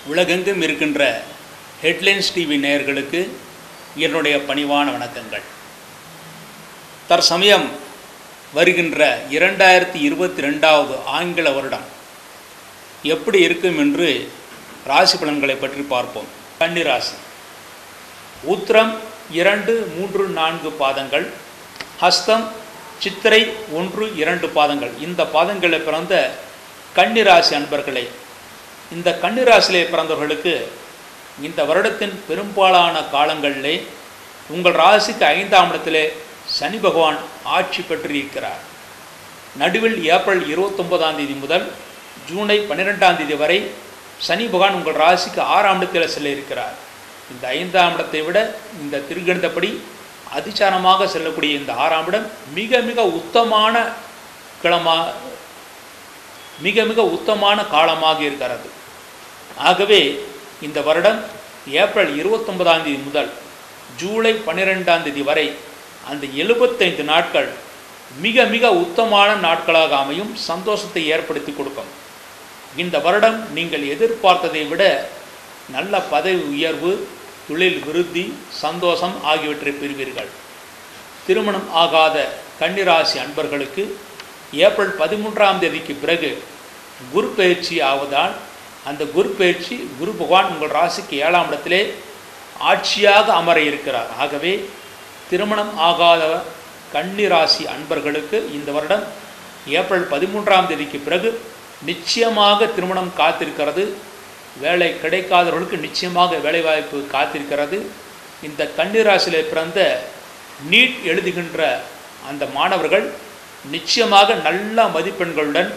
உலகெங்கும் இருக்கின்ற headlines TV நேயர்களுக்கு என்னுடைய பணிவான வணக்கங்கள் தற்சமயம் வருகின்ற இரண்டாயிரத்தி இருபத்தி ரெண்டாவது ஆங்கில வருடம் எப்படி இருக்கும் என்று ராசி பலன்களை பற்றி பார்ப்போம் கன்னிராசி உத்திரம் இரண்டு மூன்று நான்கு பாதங்கள் ஹஸ்தம் சித்திரை ஒன்று இரண்டு பாதங்கள் இந்த பாதங்களில் பிறந்த கன்னிராசி அன்பர்களே இந்த கன்னிராசியிலே பிறந்தவர்களுக்கு இந்த வருடத்தின் பெரும்பாலான காலங்களிலே உங்கள் ராசிக்கு ஐந்தாம் இடத்திலே சனி பகவான் ஆட்சி பெற்றிருக்கிறார் நடுவில் ஏப்ரல் இருபத்தொன்பதாம் தேதி முதல் ஜூலை பன்னிரெண்டாம் தேதி வரை சனி பகவான் உங்கள் ராசிக்கு ஆறாம் இடத்தில் செல்ல இருக்கிறார் இந்த ஐந்தாம் இடத்தை விட இந்த திருகணிதப்படி அதிச்சாரமாக செல்லக்கூடிய இந்த ஆறாம் இடம் மிக மிக உத்தமான கிழமா மிக மிக உத்தமான காலமாக இருக்கிறது ஆகவே இந்த வருடம் ஏப்ரல் இருபத்தொன்பதாம் தேதி முதல் ஜூலை பன்னிரெண்டாம் தேதி வரை அந்த எழுபத்தைந்து நாட்கள் மிக மிக உத்தமான நாட்களாக அமையும் சந்தோஷத்தை ஏற்படுத்தி கொடுக்கும் இந்த வருடம் நீங்கள் எதிர்பார்த்ததை விட நல்ல பதவி உயர்வு தொழில் விருத்தி சந்தோஷம் ஆகியவற்றை பெறுவீர்கள் திருமணம் ஆகாத கன்னிராசி அன்பர்களுக்கு ஏப்ரல் பதிமூன்றாம் தேதிக்கு பிறகு குரு பயிற்சி ஆவதால் அந்த குரு பயிற்சி குரு பகவான் உங்கள் ராசிக்கு ஏழாம் இடத்திலே ஆட்சியாக அமர இருக்கிறார் ஆகவே திருமணம் ஆகாத கன்னிராசி அன்பர்களுக்கு இந்த வருடம் ஏப்ரல் பதிமூன்றாம் தேதிக்கு பிறகு நிச்சயமாக திருமணம் காத்திருக்கிறது வேலை கிடைக்காதவர்களுக்கு நிச்சயமாக வேலைவாய்ப்பு காத்திருக்கிறது இந்த கன்னிராசியில் பிறந்த நீட் எழுதுகின்ற அந்த மாணவர்கள் நிச்சயமாக நல்ல மதிப்பெண்களுடன்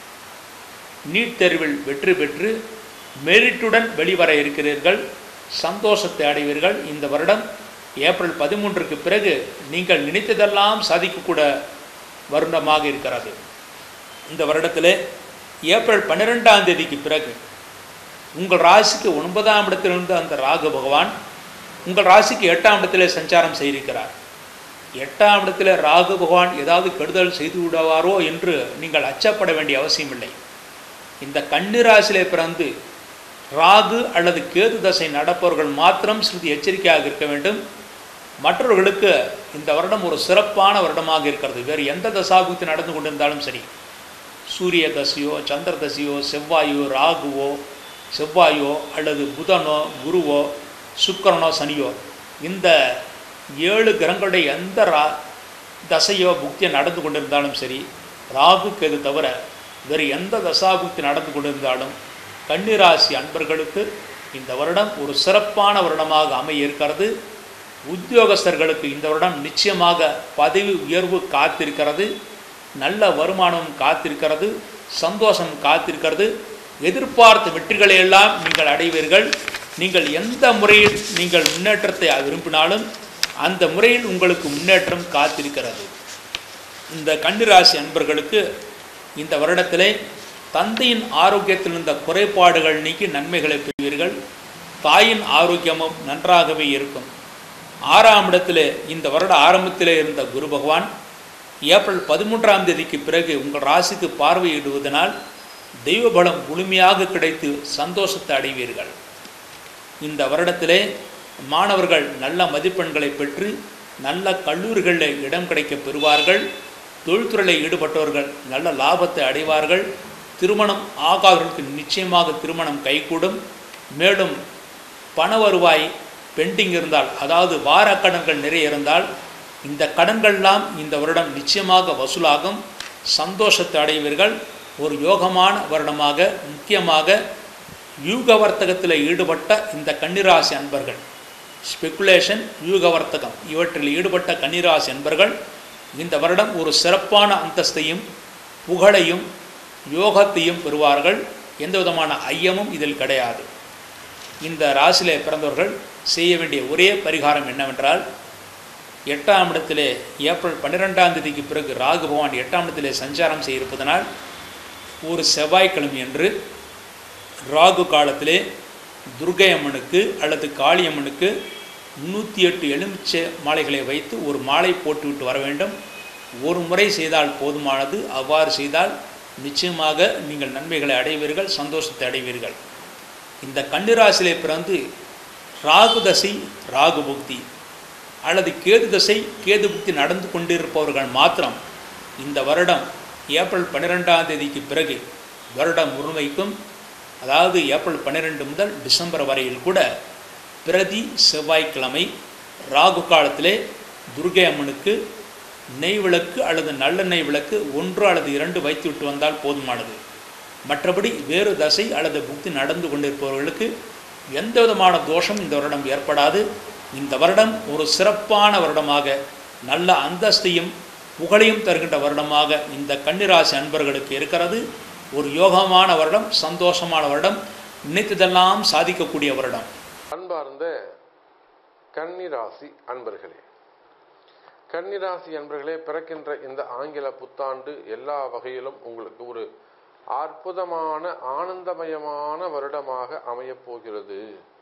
நீட் தேர்வில் வெற்றி பெற்று மெரிட்டுடன் வெளிவர இருக்கிறீர்கள் சந்தோஷத்தை அடைவீர்கள் இந்த வருடம் ஏப்ரல் பதிமூன்றுக்கு பிறகு நீங்கள் நினைத்ததெல்லாம் சாதிக்கக்கூட வருடமாக இருக்கிறது இந்த வருடத்தில் ஏப்ரல் பன்னிரெண்டாம் தேதிக்கு பிறகு உங்கள் ராசிக்கு ஒன்பதாம் இடத்திலிருந்து அந்த ராகு பகவான் உங்கள் ராசிக்கு எட்டாம் இடத்திலே சஞ்சாரம் செய்திருக்கிறார் எட்டாம் இடத்துல ராகு பகவான் ஏதாவது கெடுதல் செய்து விடுவாரோ என்று நீங்கள் அச்சப்பட வேண்டிய அவசியமில்லை இந்த கன்னிராசியிலே பிறந்து ராகு அல்லது கேது தசை நடப்பவர்கள் மாத்திரம் சிறிது எச்சரிக்கையாக இருக்க வேண்டும் மற்றவர்களுக்கு இந்த வருடம் ஒரு சிறப்பான வருடமாக இருக்கிறது வேறு எந்த தசாபுக்தி நடந்து கொண்டிருந்தாலும் சரி சூரிய தசையோ சந்திர தசையோ செவ்வாயோ ராகுவோ செவ்வாயோ அல்லது புதனோ குருவோ சுக்கரனோ சனியோ இந்த ஏழு கிரகங்களுடைய எந்த ரா தசையோ புக்தியோ நடந்து கொண்டிருந்தாலும் சரி ராகு கேது தவிர வேறு எந்த தசாபுக்தி நடந்து கொண்டிருந்தாலும் கன்னிராசி அன்பர்களுக்கு இந்த வருடம் ஒரு சிறப்பான வருடமாக அமைய இருக்கிறது உத்தியோகஸ்தர்களுக்கு இந்த வருடம் நிச்சயமாக பதவி உயர்வு காத்திருக்கிறது நல்ல வருமானம் காத்திருக்கிறது சந்தோஷம் காத்திருக்கிறது எதிர்பார்த்த வெற்றிகளை எல்லாம் நீங்கள் அடைவீர்கள் நீங்கள் எந்த முறையில் நீங்கள் முன்னேற்றத்தை விரும்பினாலும் அந்த முறையில் உங்களுக்கு முன்னேற்றம் காத்திருக்கிறது இந்த கன்னிராசி அன்பர்களுக்கு இந்த வருடத்திலே தந்தையின் ஆரோக்கியத்தில் இருந்த குறைபாடுகள் நீக்கி நன்மைகளை பெறுவீர்கள் தாயின் ஆரோக்கியமும் நன்றாகவே இருக்கும் ஆறாம் இடத்திலே இந்த வருட ஆரம்பத்திலே இருந்த குரு பகவான் ஏப்ரல் பதிமூன்றாம் தேதிக்கு பிறகு உங்கள் ராசிக்கு பார்வையிடுவதனால் தெய்வ பலம் முழுமையாக கிடைத்து சந்தோஷத்தை அடைவீர்கள் இந்த வருடத்திலே மாணவர்கள் நல்ல மதிப்பெண்களை பெற்று நல்ல கல்லூரிகளில் இடம் கிடைக்க பெறுவார்கள் தொழில்துறையில் ஈடுபட்டவர்கள் நல்ல லாபத்தை அடைவார்கள் திருமணம் ஆகாதவர்களுக்கு நிச்சயமாக திருமணம் கைகூடும் மேலும் பண வருவாய் பெண்டிங் இருந்தால் அதாவது வார கடன்கள் நிறைய இருந்தால் இந்த கடன்கள்லாம் இந்த வருடம் நிச்சயமாக வசூலாகும் சந்தோஷத்தை அடைவீர்கள் ஒரு யோகமான வருடமாக முக்கியமாக யூக வர்த்தகத்தில் ஈடுபட்ட இந்த கன்னிராசி அன்பர்கள் ஸ்பெக்குலேஷன் யூக வர்த்தகம் இவற்றில் ஈடுபட்ட கன்னிராசி அன்பர்கள் இந்த வருடம் ஒரு சிறப்பான அந்தஸ்தையும் புகழையும் யோகத்தையும் பெறுவார்கள் எந்த விதமான ஐயமும் இதில் கிடையாது இந்த ராசியிலே பிறந்தவர்கள் செய்ய வேண்டிய ஒரே பரிகாரம் என்னவென்றால் எட்டாம் இடத்திலே ஏப்ரல் பன்னிரெண்டாம் தேதிக்கு பிறகு ராகு பகவான் எட்டாம் இடத்திலே சஞ்சாரம் செய்திருப்பதனால் ஒரு செவ்வாய்க்கிழமை என்று ராகு காலத்திலே துர்கை அம்மனுக்கு அல்லது காளியம்மனுக்கு முந்நூற்றி எட்டு எலுமிச்சை மாலைகளை வைத்து ஒரு மாலை போட்டுவிட்டு வர வேண்டும் ஒரு முறை செய்தால் போதுமானது அவ்வாறு செய்தால் நிச்சயமாக நீங்கள் நன்மைகளை அடைவீர்கள் சந்தோஷத்தை அடைவீர்கள் இந்த கன்னிராசியிலே பிறந்து ராகு தசை ராகு புக்தி அல்லது கேது தசை கேது புக்தி நடந்து கொண்டிருப்பவர்கள் மாத்திரம் இந்த வருடம் ஏப்ரல் பன்னிரெண்டாம் தேதிக்கு பிறகு வருடம் முழுமைக்கும் அதாவது ஏப்ரல் பன்னிரெண்டு முதல் டிசம்பர் வரையில் கூட பிரதி செவ்வாய்க்கிழமை ராகு காலத்திலே துர்கை அம்மனுக்கு நெய் விளக்கு அல்லது நல்லெண்ணெய் விளக்கு ஒன்று அல்லது இரண்டு வைத்து விட்டு வந்தால் போதுமானது மற்றபடி வேறு தசை அல்லது புக்தி நடந்து கொண்டிருப்பவர்களுக்கு எந்த விதமான தோஷம் இந்த வருடம் ஏற்படாது இந்த வருடம் ஒரு சிறப்பான வருடமாக நல்ல அந்தஸ்தையும் புகழையும் தருகின்ற வருடமாக இந்த கன்னிராசி அன்பர்களுக்கு இருக்கிறது ஒரு யோகமான வருடம் சந்தோஷமான வருடம் நினைத்ததெல்லாம் சாதிக்கக்கூடிய வருடம் அன்பார்ந்த கன்னிராசி அன்பர்களே கன்னிராசி அன்பர்களே பிறக்கின்ற இந்த ஆங்கில புத்தாண்டு எல்லா வகையிலும் உங்களுக்கு ஒரு அற்புதமான ஆனந்தமயமான வருடமாக அமையப் போகிறது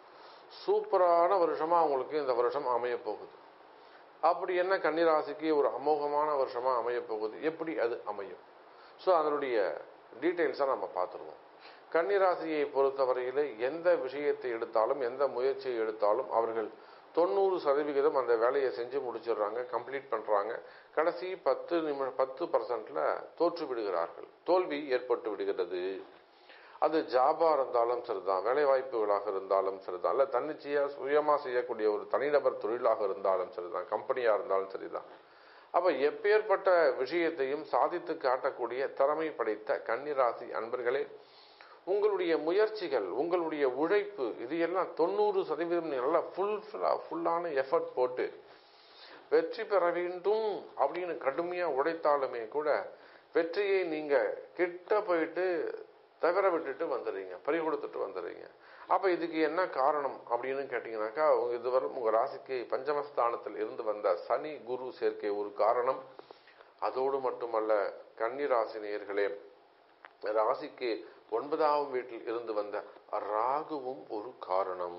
சூப்பரான வருஷமா உங்களுக்கு இந்த வருஷம் அமையப் போகுது அப்படி என்ன கன்னிராசிக்கு ஒரு அமோகமான வருஷமா அமையப் போகுது எப்படி அது அமையும் ஸோ அதனுடைய டீட்டெயில்ஸை நம்ம பார்த்துருவோம் கன்னிராசியை பொறுத்தவரையில் எந்த விஷயத்தை எடுத்தாலும் எந்த முயற்சியை எடுத்தாலும் அவர்கள் தொண்ணூறு சதவிகிதம் அந்த வேலையை செஞ்சு முடிச்சிடுறாங்க கம்ப்ளீட் பண்ணுறாங்க கடைசி பத்து நிமி பத்து பர்சன்ட்ல தோற்று விடுகிறார்கள் தோல்வி ஏற்பட்டு விடுகிறது அது ஜாபா இருந்தாலும் சரிதான் வேலை வாய்ப்புகளாக இருந்தாலும் சரிதான் இல்லை தன்னிச்சையா சுயமா செய்யக்கூடிய ஒரு தனிநபர் தொழிலாக இருந்தாலும் சரிதான் கம்பெனியா இருந்தாலும் சரிதான் அப்ப எப்பேற்பட்ட விஷயத்தையும் சாதித்து காட்டக்கூடிய திறமை படைத்த கன்னிராசி அன்பர்களே உங்களுடைய முயற்சிகள் உங்களுடைய உழைப்பு இது எல்லாம் தொண்ணூறு சதவீதம் நீங்க நல்லா ஃபுல் ஃபுல்லான எஃபர்ட் போட்டு வெற்றி பெற வேண்டும் அப்படின்னு கடுமையா உழைத்தாலுமே கூட வெற்றியை நீங்க கிட்ட போயிட்டு தவிர விட்டுட்டு வந்துடுறீங்க பறி கொடுத்துட்டு வந்துடுறீங்க அப்ப இதுக்கு என்ன காரணம் அப்படின்னு கேட்டீங்கன்னாக்கா உங்க இதுவரை உங்க ராசிக்கு பஞ்சமஸ்தானத்தில் இருந்து வந்த சனி குரு சேர்க்கை ஒரு காரணம் அதோடு மட்டுமல்ல கன்னி ராசி நேயர்களே ராசிக்கு ஒன்பதாம் வீட்டில் இருந்து வந்த ராகுவும் ஒரு காரணம்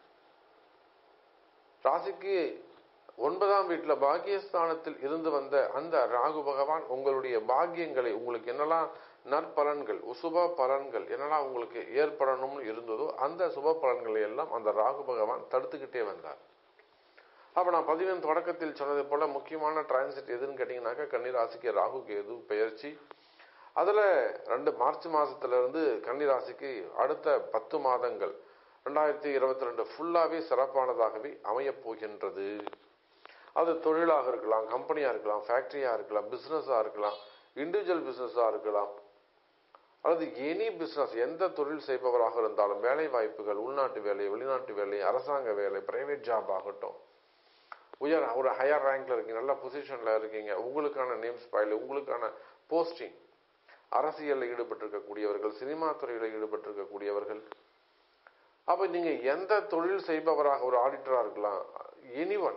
ராசிக்கு ஒன்பதாம் வீட்டுல பாக்கியஸ்தானத்தில் இருந்து வந்த அந்த ராகு பகவான் உங்களுடைய பாக்கியங்களை உங்களுக்கு என்னெல்லாம் நற்பலன்கள் சுப பலன்கள் என்னெல்லாம் உங்களுக்கு ஏற்படணும்னு இருந்ததோ அந்த சுப பலன்களை எல்லாம் அந்த ராகு பகவான் தடுத்துக்கிட்டே வந்தார் அப்ப நான் பதிவின் தொடக்கத்தில் சொன்னது போல முக்கியமான டிரான்சிட் எதுன்னு கேட்டீங்கன்னாக்கா கன்னிராசிக்கு ராகு கேது பெயர்ச்சி அதுல ரெண்டு மார்ச் மாசத்துல இருந்து கன்னிராசிக்கு அடுத்த பத்து மாதங்கள் ரெண்டாயிரத்தி இருபத்தி ரெண்டு ஃபுல்லாவே சிறப்பானதாகவே அமையப் போகின்றது அது தொழிலாக இருக்கலாம் கம்பெனியா இருக்கலாம் ஃபேக்டரியா இருக்கலாம் பிசினஸா இருக்கலாம் இண்டிவிஜுவல் பிசினஸா இருக்கலாம் அல்லது எனி பிசினஸ் எந்த தொழில் செய்பவராக இருந்தாலும் வேலை வாய்ப்புகள் உள்நாட்டு வேலை வெளிநாட்டு வேலை அரசாங்க வேலை பிரைவேட் ஜாப் ஆகட்டும் உயர் ஒரு ஹையர் ரேங்க்ல இருக்கீங்க நல்ல பொசிஷன்ல இருக்கீங்க உங்களுக்கான நேம் ஸ்பைல் உங்களுக்கான போஸ்டிங் அரசியலில் ஈடுபட்டிருக்கக்கூடியவர்கள் சினிமா துறையில் ஈடுபட்டிருக்கக்கூடியவர்கள் அப்ப நீங்க எந்த தொழில் செய்பவராக ஒரு ஆடிட்டரா இருக்கலாம் எனிவன்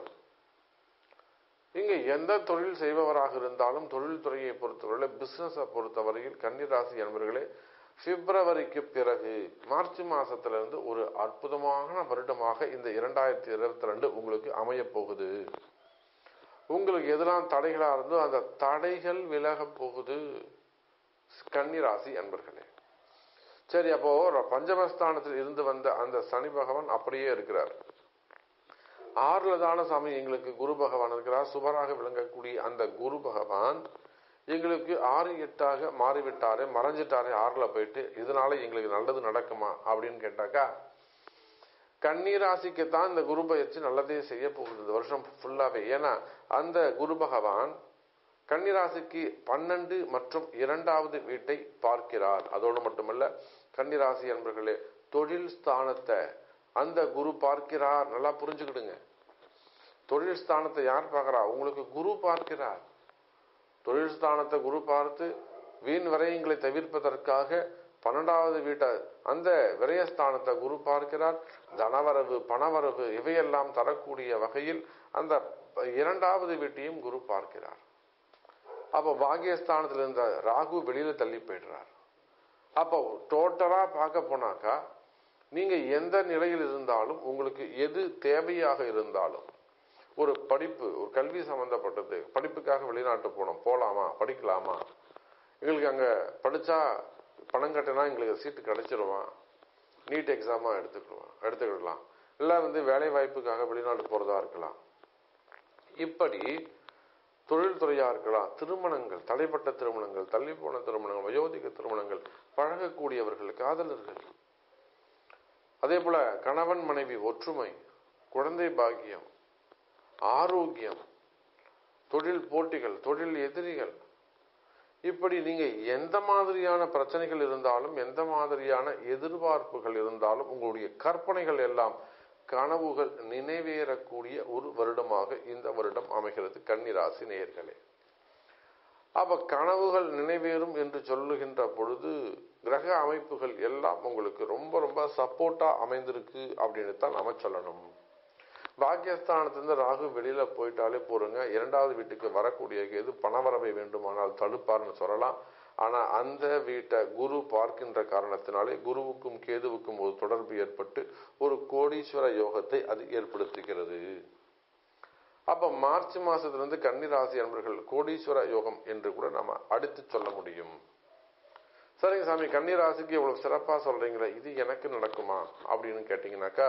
இங்க எந்த தொழில் செய்பவராக இருந்தாலும் தொழில் துறையை பொறுத்தவரை பிசினஸை பொறுத்தவரையில் கன்னிராசி என்பவர்களே பிப்ரவரிக்கு பிறகு மார்ச் மாசத்துல இருந்து ஒரு அற்புதமான வருடமாக இந்த இரண்டாயிரத்தி இருபத்தி ரெண்டு உங்களுக்கு அமைய போகுது உங்களுக்கு எதெல்லாம் தடைகளா இருந்தோ அந்த தடைகள் விலக போகுது கன்னிராசி அன்பர்களே சரி அப்போ பஞ்சமஸ்தானத்தில் இருந்து வந்த அந்த சனி பகவான் அப்படியே இருக்கிறார் ஆறுல தான சாமி எங்களுக்கு குரு பகவான் இருக்கிறார் சுபராக விளங்கக்கூடிய அந்த குரு பகவான் எங்களுக்கு ஆறு எட்டாக மாறிவிட்டாரு மறைஞ்சிட்டாரு ஆறுல போயிட்டு இதனால எங்களுக்கு நல்லது நடக்குமா அப்படின்னு கேட்டாக்கா கன்னிராசிக்கு தான் இந்த குரு பயிற்சி நல்லதே செய்ய போகுது இந்த வருஷம் ஃபுல்லாவே ஏன்னா அந்த குரு பகவான் கன்னிராசிக்கு பன்னெண்டு மற்றும் இரண்டாவது வீட்டை பார்க்கிறார் அதோடு மட்டுமல்ல கன்னிராசி என்பர்களே தொழில் ஸ்தானத்தை அந்த குரு பார்க்கிறார் நல்லா புரிஞ்சுக்கிடுங்க தொழில் ஸ்தானத்தை யார் பார்க்கிறா உங்களுக்கு குரு பார்க்கிறார் தொழில் ஸ்தானத்தை குரு பார்த்து வீண் விரயங்களை தவிர்ப்பதற்காக பன்னெண்டாவது வீட்டை அந்த விரயஸ்தானத்தை குரு பார்க்கிறார் தனவரவு பணவரவு இவையெல்லாம் தரக்கூடிய வகையில் அந்த இரண்டாவது வீட்டையும் குரு பார்க்கிறார் அப்போ பாகியஸ்தானத்தில் இருந்த ராகு வெளியில தள்ளி போயிடுறார் அப்போ டோட்டலா பார்க்க போனாக்கா நீங்க எந்த நிலையில் இருந்தாலும் உங்களுக்கு எது தேவையாக இருந்தாலும் ஒரு படிப்பு ஒரு கல்வி சம்பந்தப்பட்டது படிப்புக்காக வெளிநாட்டு போனோம் போலாமா படிக்கலாமா எங்களுக்கு அங்க படிச்சா பணம் கட்டினா எங்களுக்கு சீட்டு கிடைச்சிருமா நீட் எக்ஸாமாக எடுத்துக்கலாம் எடுத்துக்கிடலாம் இல்லை வந்து வேலை வாய்ப்புக்காக வெளிநாடு போகிறதா இருக்கலாம் இப்படி தொழில்துறையாக இருக்கலாம் திருமணங்கள் தடைப்பட்ட திருமணங்கள் தள்ளி போன திருமணங்கள் வயோதிக திருமணங்கள் பழகக்கூடியவர்கள் காதலர்கள் அதே போல கணவன் மனைவி ஒற்றுமை குழந்தை பாக்கியம் ஆரோக்கியம் தொழில் போட்டிகள் தொழில் எதிரிகள் இப்படி நீங்க எந்த மாதிரியான பிரச்சனைகள் இருந்தாலும் எந்த மாதிரியான எதிர்பார்ப்புகள் இருந்தாலும் உங்களுடைய கற்பனைகள் எல்லாம் கனவுகள் நினைவேறக்கூடிய ஒரு வருடமாக இந்த வருடம் அமைகிறது கன்னிராசி நேயர்களே அப்ப கனவுகள் நினைவேறும் என்று சொல்லுகின்ற பொழுது கிரக அமைப்புகள் எல்லாம் உங்களுக்கு ரொம்ப ரொம்ப சப்போர்ட்டா அமைந்திருக்கு அப்படின்னு தான் நம்ம சொல்லணும் பாக்கியஸ்தானத்திலிருந்து ராகு வெளியில போயிட்டாலே போருங்க இரண்டாவது வீட்டுக்கு வரக்கூடிய கேது பணவரவை வேண்டுமானால் தடுப்பார்னு சொல்லலாம் ஆனா அந்த வீட்டை குரு பார்க்கின்ற காரணத்தினாலே குருவுக்கும் கேதுவுக்கும் ஒரு தொடர்பு ஏற்பட்டு ஒரு கோடீஸ்வர யோகத்தை அது ஏற்படுத்துகிறது அப்ப மார்ச் மாசத்திலிருந்து கன்னிராசி அன்பர்கள் கோடீஸ்வர யோகம் என்று கூட நம்ம அடுத்து சொல்ல முடியும் சரிங்க சாமி கன்னிராசிக்கு இவ்வளவு சிறப்பா சொல்றீங்களே இது எனக்கு நடக்குமா அப்படின்னு கேட்டீங்கன்னாக்கா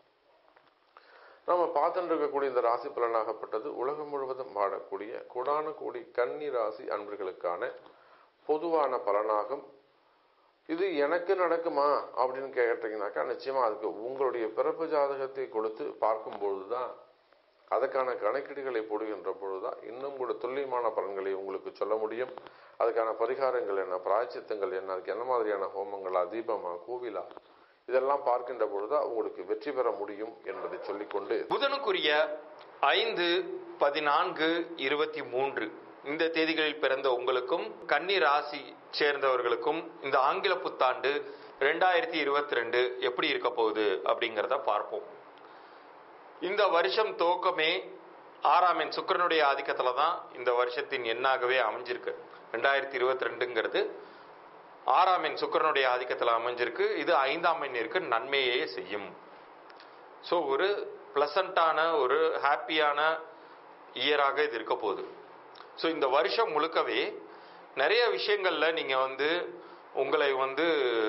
நம்ம பார்த்துட்டு இருக்கக்கூடிய இந்த ராசி பலனாகப்பட்டது உலகம் முழுவதும் வாழக்கூடிய கோடான கோடி கன்னி ராசி அன்பர்களுக்கான பொதுவான பலனாகும் இது எனக்கு நடக்குமா அப்படின்னு கேட்டீங்கன்னாக்கா நிச்சயமா அதுக்கு உங்களுடைய பிறப்பு ஜாதகத்தை கொடுத்து பார்க்கும்பொழுதுதான் அதுக்கான கணக்கீடுகளை போடுகின்ற பொழுதுதான் இன்னும் கூட துல்லியமான பலன்களை உங்களுக்கு சொல்ல முடியும் அதுக்கான பரிகாரங்கள் என்ன பிராய்ச்சித்தங்கள் என்ன அதுக்கு என்ன மாதிரியான ஹோமங்களா தீபமா கோவிலா இதெல்லாம் பார்க்கின்ற பொழுதுதான் உங்களுக்கு வெற்றி பெற முடியும் என்பதை சொல்லிக்கொண்டு புதனுக்குரிய ஐந்து பதினான்கு இருபத்தி மூன்று இந்த தேதிகளில் பிறந்த உங்களுக்கும் கன்னி ராசி சேர்ந்தவர்களுக்கும் இந்த ஆங்கில புத்தாண்டு ரெண்டாயிரத்தி இருபத்தி ரெண்டு எப்படி இருக்க போகுது அப்படிங்கிறத பார்ப்போம் இந்த வருஷம் துவக்கமே ஆறாம் எண் சுக்கிரனுடைய ஆதிக்கத்துல தான் இந்த வருஷத்தின் எண்ணாகவே அமைஞ்சிருக்கு ரெண்டாயிரத்தி இருபத்தி ரெண்டுங்கிறது ஆறாம் எண் சுக்கிரனுடைய ஆதிக்கத்தில் அமைஞ்சிருக்கு இது ஐந்தாம் எண்ணிற்கு நன்மையே செய்யும் ஸோ ஒரு பிளசண்டான ஒரு ஹாப்பியான இயராக இது இருக்க போகுது ஸோ இந்த வருஷம் முழுக்கவே நிறைய விஷயங்கள்ல நீங்க வந்து உங்களை வந்து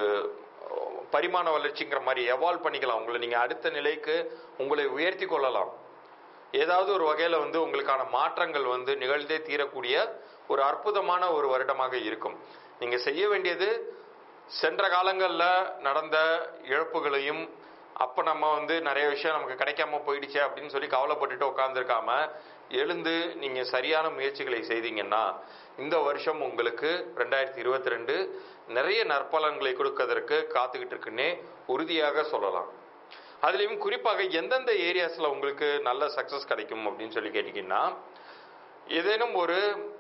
பரிமாண வளர்ச்சிங்கிற மாதிரி எவால்வ் பண்ணிக்கலாம் உங்களை நீங்க அடுத்த நிலைக்கு உங்களை உயர்த்தி கொள்ளலாம் ஏதாவது ஒரு வகையில வந்து உங்களுக்கான மாற்றங்கள் வந்து நிகழ்ந்தே தீரக்கூடிய ஒரு அற்புதமான ஒரு வருடமாக இருக்கும் நீங்க செய்ய வேண்டியது சென்ற காலங்கள்ல நடந்த இழப்புகளையும் அப்ப நம்ம வந்து நிறைய விஷயம் நமக்கு கிடைக்காம போயிடுச்சே அப்படின்னு சொல்லி கவலைப்பட்டுட்டு உட்காந்துருக்காம எழுந்து நீங்க சரியான முயற்சிகளை செய்தீங்கன்னா இந்த வருஷம் உங்களுக்கு ரெண்டாயிரத்தி இருபத்தி ரெண்டு நிறைய நற்பலன்களை கொடுக்கறதற்கு காத்துக்கிட்டு இருக்குன்னே உறுதியாக சொல்லலாம் அதுலயும் குறிப்பாக எந்தெந்த ஏரியாஸ்ல உங்களுக்கு நல்ல சக்சஸ் கிடைக்கும் அப்படின்னு சொல்லி கேட்டீங்கன்னா ஏதேனும் ஒரு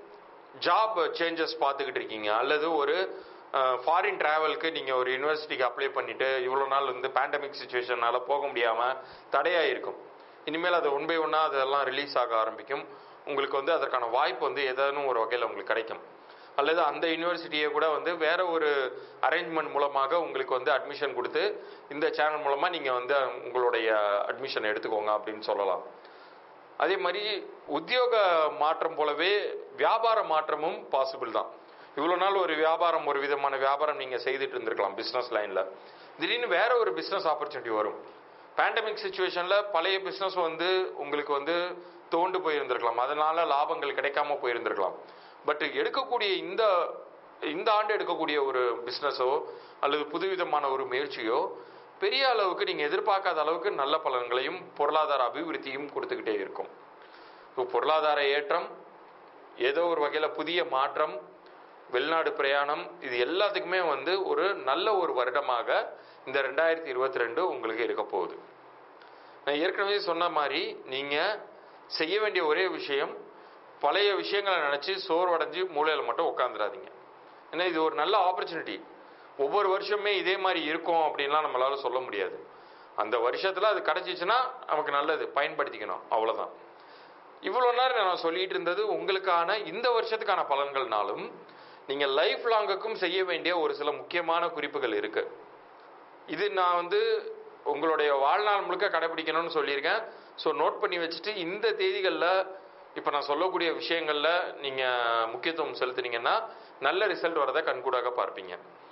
ஜாப் சேஞ்சஸ் பார்த்துக்கிட்டு இருக்கீங்க அல்லது ஒரு ஃபாரின் டிராவலுக்கு நீங்கள் ஒரு யூனிவர்சிட்டிக்கு அப்ளை பண்ணிட்டு இவ்வளோ நாள் வந்து பேண்டமிக் சுச்சுவேஷனால போக முடியாமல் தடையாக இருக்கும் இனிமேல் அது ஒன் பை ஒன்னாக அதெல்லாம் ரிலீஸ் ஆக ஆரம்பிக்கும் உங்களுக்கு வந்து அதற்கான வாய்ப்பு வந்து ஏதேனும் ஒரு வகையில் உங்களுக்கு கிடைக்கும் அல்லது அந்த யூனிவர்சிட்டியை கூட வந்து வேற ஒரு அரேஞ்ச்மெண்ட் மூலமாக உங்களுக்கு வந்து அட்மிஷன் கொடுத்து இந்த சேனல் மூலமாக நீங்கள் வந்து உங்களுடைய அட்மிஷன் எடுத்துக்கோங்க அப்படின்னு சொல்லலாம் அதே மாதிரி உத்தியோக மாற்றம் போலவே வியாபார மாற்றமும் பாசிபிள் தான் இவ்வளோ நாள் ஒரு வியாபாரம் ஒரு விதமான வியாபாரம் நீங்கள் செய்துட்டு இருந்திருக்கலாம் பிஸ்னஸ் லைனில் திடீர்னு வேற ஒரு பிஸ்னஸ் ஆப்பர்ச்சுனிட்டி வரும் பேண்டமிக் சுச்சுவேஷனில் பழைய பிஸ்னஸ் வந்து உங்களுக்கு வந்து தோண்டு போயிருந்திருக்கலாம் அதனால லாபங்கள் கிடைக்காம போயிருந்திருக்கலாம் பட் எடுக்கக்கூடிய இந்த இந்த ஆண்டு எடுக்கக்கூடிய ஒரு பிஸ்னஸோ அல்லது புதுவிதமான ஒரு முயற்சியோ பெரிய அளவுக்கு நீங்கள் எதிர்பார்க்காத அளவுக்கு நல்ல பலன்களையும் பொருளாதார அபிவிருத்தியும் கொடுத்துக்கிட்டே இருக்கும் இப்போ பொருளாதார ஏற்றம் ஏதோ ஒரு வகையில் புதிய மாற்றம் வெளிநாடு பிரயாணம் இது எல்லாத்துக்குமே வந்து ஒரு நல்ல ஒரு வருடமாக இந்த ரெண்டாயிரத்தி இருபத்தி ரெண்டு உங்களுக்கு இருக்க போகுது நான் ஏற்கனவே சொன்ன மாதிரி நீங்கள் செய்ய வேண்டிய ஒரே விஷயம் பழைய விஷயங்களை நினச்சி சோர்வடைஞ்சு மூலையில் மட்டும் உட்காந்துடாதீங்க ஏன்னா இது ஒரு நல்ல ஆப்பர்ச்சுனிட்டி ஒவ்வொரு வருஷமே இதே மாதிரி இருக்கும் அப்படின்லாம் நம்மளால சொல்ல முடியாது அந்த வருஷத்துல அது கிடைச்சிச்சுன்னா நமக்கு நல்லது பயன்படுத்திக்கணும் அவ்வளவுதான் இவ்வளவு நேரம் நான் சொல்லிட்டு இருந்தது உங்களுக்கான இந்த வருஷத்துக்கான பலன்கள்னாலும் நீங்க லைஃப் லாங்குக்கும் செய்ய வேண்டிய ஒரு சில முக்கியமான குறிப்புகள் இருக்கு இது நான் வந்து உங்களுடைய வாழ்நாள் முழுக்க கடைபிடிக்கணும்னு சொல்லியிருக்கேன் ஸோ நோட் பண்ணி வச்சுட்டு இந்த தேதிகளில் இப்போ நான் சொல்லக்கூடிய விஷயங்களில் நீங்கள் முக்கியத்துவம் செலுத்துனீங்கன்னா நல்ல ரிசல்ட் வரதை கண்கூடாக பார்ப்பீங்க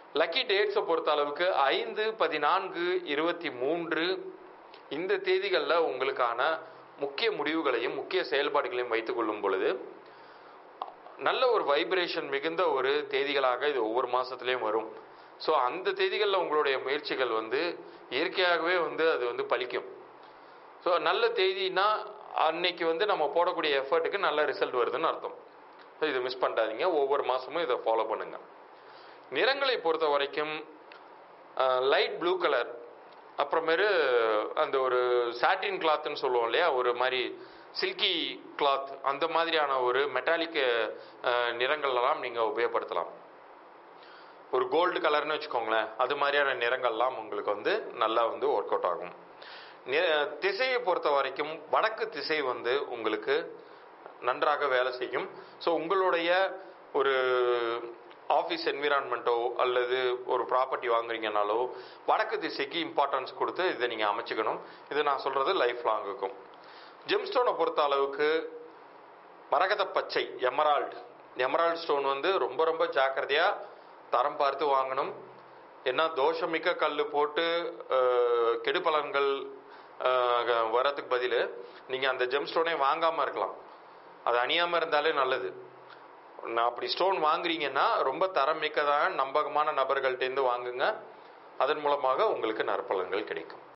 லக்கி டேட்ஸை பொறுத்த அளவுக்கு ஐந்து பதினான்கு இருபத்தி மூன்று இந்த தேதிகளில் உங்களுக்கான முக்கிய முடிவுகளையும் முக்கிய செயல்பாடுகளையும் வைத்துக் கொள்ளும் பொழுது நல்ல ஒரு வைப்ரேஷன் மிகுந்த ஒரு தேதிகளாக இது ஒவ்வொரு மாசத்துலயும் வரும் ஸோ அந்த தேதிகளில் உங்களுடைய முயற்சிகள் வந்து இயற்கையாகவே வந்து அது வந்து பலிக்கும் ஸோ நல்ல தேதினா அன்னைக்கு வந்து நம்ம போடக்கூடிய எஃபர்ட்டுக்கு நல்ல ரிசல்ட் வருதுன்னு அர்த்தம் ஸோ இதை மிஸ் பண்ணாதீங்க ஒவ்வொரு மாசமும் இதை ஃபாலோ பண்ணுங்க நிறங்களை பொறுத்த வரைக்கும் லைட் ப்ளூ கலர் அப்புறமேரு அந்த ஒரு சாட்டின் கிளாத்னு சொல்லுவோம் இல்லையா ஒரு மாதிரி சில்கி கிளாத் அந்த மாதிரியான ஒரு மெட்டாலிக் நிறங்கள்லாம் நீங்கள் உபயோகப்படுத்தலாம் ஒரு கோல்டு கலர்னு வச்சுக்கோங்களேன் அது மாதிரியான நிறங்கள்லாம் உங்களுக்கு வந்து நல்லா வந்து ஒர்க் அவுட் ஆகும் நி- திசையை பொறுத்த வரைக்கும் வடக்கு திசை வந்து உங்களுக்கு நன்றாக வேலை செய்யும் ஸோ உங்களுடைய ஒரு ஆஃபீஸ் என்விரான்மெண்ட்டோ அல்லது ஒரு ப்ராப்பர்ட்டி வாங்குறீங்கனாலோ வடக்கு திசைக்கு இம்பார்ட்டன்ஸ் கொடுத்து இதை நீங்கள் அமைச்சுக்கணும் இது நான் சொல்கிறது லைஃப் லாங்குக்கும் ஜெம்ஸ்டோனை பொறுத்த அளவுக்கு மரகத பச்சை எமரால்டு எமரால்டு ஸ்டோன் வந்து ரொம்ப ரொம்ப ஜாக்கிரதையாக தரம் பார்த்து வாங்கணும் ஏன்னா தோஷமிக்க கல் போட்டு அஹ், கெடுபலன்கள் அஹ், வரதுக்கு பதில் நீங்கள் அந்த ஜெம் ஸ்டோனே வாங்காமல் இருக்கலாம் அது அணியாமல் இருந்தாலே நல்லது நான் அப்படி ஸ்டோன் வாங்குறீங்கன்னா ரொம்ப தரம் மிக்கதான நம்பகமான நபர்கள்ட்டேருந்து வாங்குங்க அதன் மூலமாக உங்களுக்கு நற்பலன்கள் கிடைக்கும்